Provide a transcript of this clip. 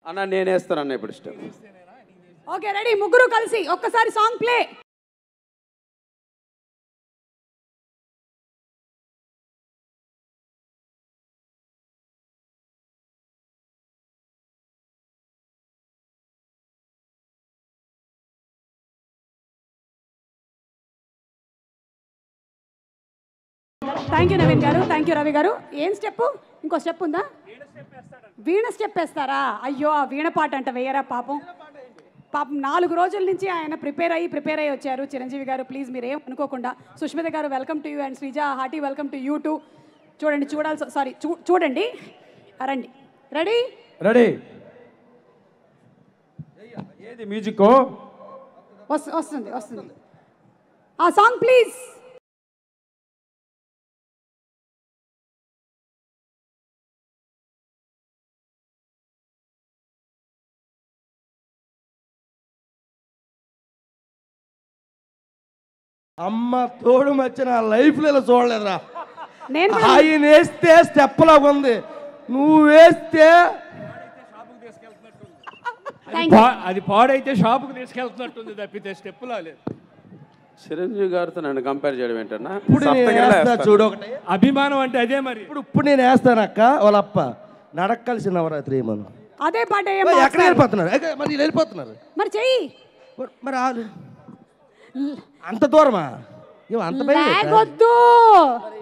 అన్న నేను వేస్తాను అన్న ఇప్పుడు స్టెప్ ఓకే రెడీ ముగ్గురు కలిసి ఒక్కసారి song play thank you Naveen గారు థ్యాంక్ యూ రవి గారు ఏం స్టెప్ ఇంకో స్టెప్ ఉందా వీణ స్టెప్ వేస్తారా అయ్యో ఆ వీణ పాట అంట వేయరా పాపం పాపం నాలుగు రోజుల నుంచి ఆయన ప్రిపేర్ అయ్యి ప్రిపేర్ అయ్యి వచ్చారు చిరంజీవి గారు ప్లీజ్ మీరు ఏం అనుకోకుండా సుష్మిత గారు welcome to you and Sreeja hearty welcome to you too చూడండి చూడాల్సి సారీ చూ చూడండి రండి రెడీ రెడీ ఏది మ్యూజిక్ వస్తు వస్తుంది వస్తుంది ఆ సాంగ్ ప్లీజ్ అమ్మ తోడు మధ్య నా లైఫ్లో ఇలా చూడలేదురా నేను కూడా ఆయన వేస్తే స్టెప్ లాగా ఉంది నువ్వు వేస్తే థ్యాంక్ యూ పా- అది పాడైతే షాపుకి తీసుకెళ్తున్నట్టుంది తప్పితే స్టెప్ లేదు చిరంజీవి గారితో నన్ను కంపేర్ చేయడం ఏంటన్నా ఇప్పుడు నేను సప్తగిరిలో వేస్తా వేస్తాను. చూడు ఒకటి అభిమానం అంటే అదే మరి ఇప్పుడు ఇప్పుడు నేను వేస్తానక్క వాళ్ళప్ప నడక్కలిసి నవరాత్రి మనం అదే పాట ఏం ఎక్కడ మాస్టర్? వెళ్ళిపోతున్నారు ఎక్కడ- మరి వీళ్ళు వెళ్ళిపోతున్నారు మరి చెయ్యి మరి- మరి ఆలు అంత దూరమా ఏమో అంత భయం ఏంటా? లాగొద్దు